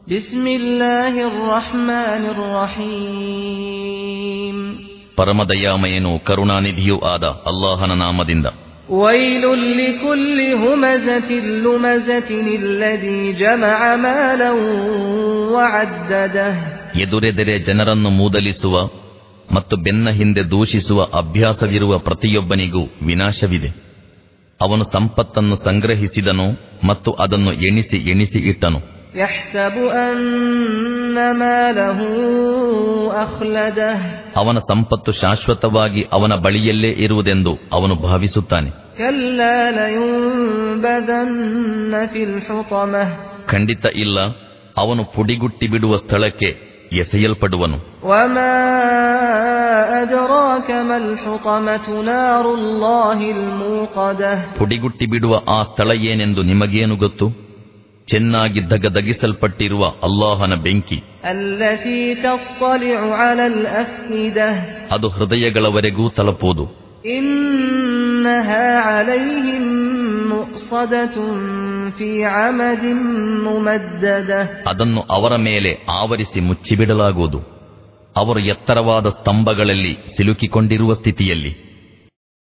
بسم الله الرحمن الرحيم ಪರಮದಯಾಮಯನು ಕರುಣಾನಿಧಿಯೂ ಆದ ಅಲ್ಲಾಹನ ನಾಮದಿಂದ ويل لكل همزة لمزة الذي جمع مالا وعدده ಎದುರೆದೆರೆ ಜನರನ್ನು ಮೂದಲಿಸುವ ಮತ್ತು ಬೆನ್ನ ಹಿಂದೆ ದೂಷಿಸುವ ಅಭ್ಯಾಸವಿರುವ ಪ್ರತಿಯೊಬ್ಬನಿಗೂ ವಿನಾಶವಿದೆ ಅವನು ಸಂಪತ್ತನ್ನು ಸಂಗ್ರಹಿಸಿದನು ಮತ್ತು ಅದನ್ನು ಎಣಿಸಿ ಎಣಿಸಿ ಇಟ್ಟನು يحسب أن ماله أخلده ಅವನ ಸಂಪತ್ತು ಶಾಶ್ವತವಾಗಿ ಅವನ ಬಳಿಯಲ್ಲೇ ಇರುವುದೆಂದು ಅವನು ಭಾವಿಸುತ್ತಾನೆ كلا لينبذن في الحطمة ಖಂಡಿತ ಇಲ್ಲ ಅವನು ಪುಡಿಗುಟ್ಟಿ ಬಿಡುವ ಸ್ಥಳಕ್ಕೆ ಎಸೆಯಲ್ಪಡುವನು وما أدراك ما الحطمة نار الله الموقدة ಪುಡಿಗುಟ್ಟಿ ಬಿಡುವ ಆ ಸ್ಥಳ ಏನೆಂದು ನಿಮಗೇನು ಗೊತ್ತು ಚೆನ್ನಾಗಿ ದಗದಗಿಸಲ್ಪಟ್ಟಿರುವ ಅಲ್ಲಾಹನ ಬೆಂಕಿ التي تطلع على الأفئدة ಅದು ಹೃದಯಗಳವರೆಗೂ ತಲುಪುವುದು إنها عليهم مؤصدة في عمد ممددة ಅದನ್ನು ಅವರ ಮೇಲೆ ಆವರಿಸಿ ಮುಚ್ಚಿಬಿಡಲಾಗುವುದು ಅವರು ಎತ್ತರವಾದ ಸ್ತಂಭಗಳಲ್ಲಿ ಸಿಲುಕಿಕೊಂಡಿರುವ ಸ್ಥಿತಿಯಲ್ಲಿ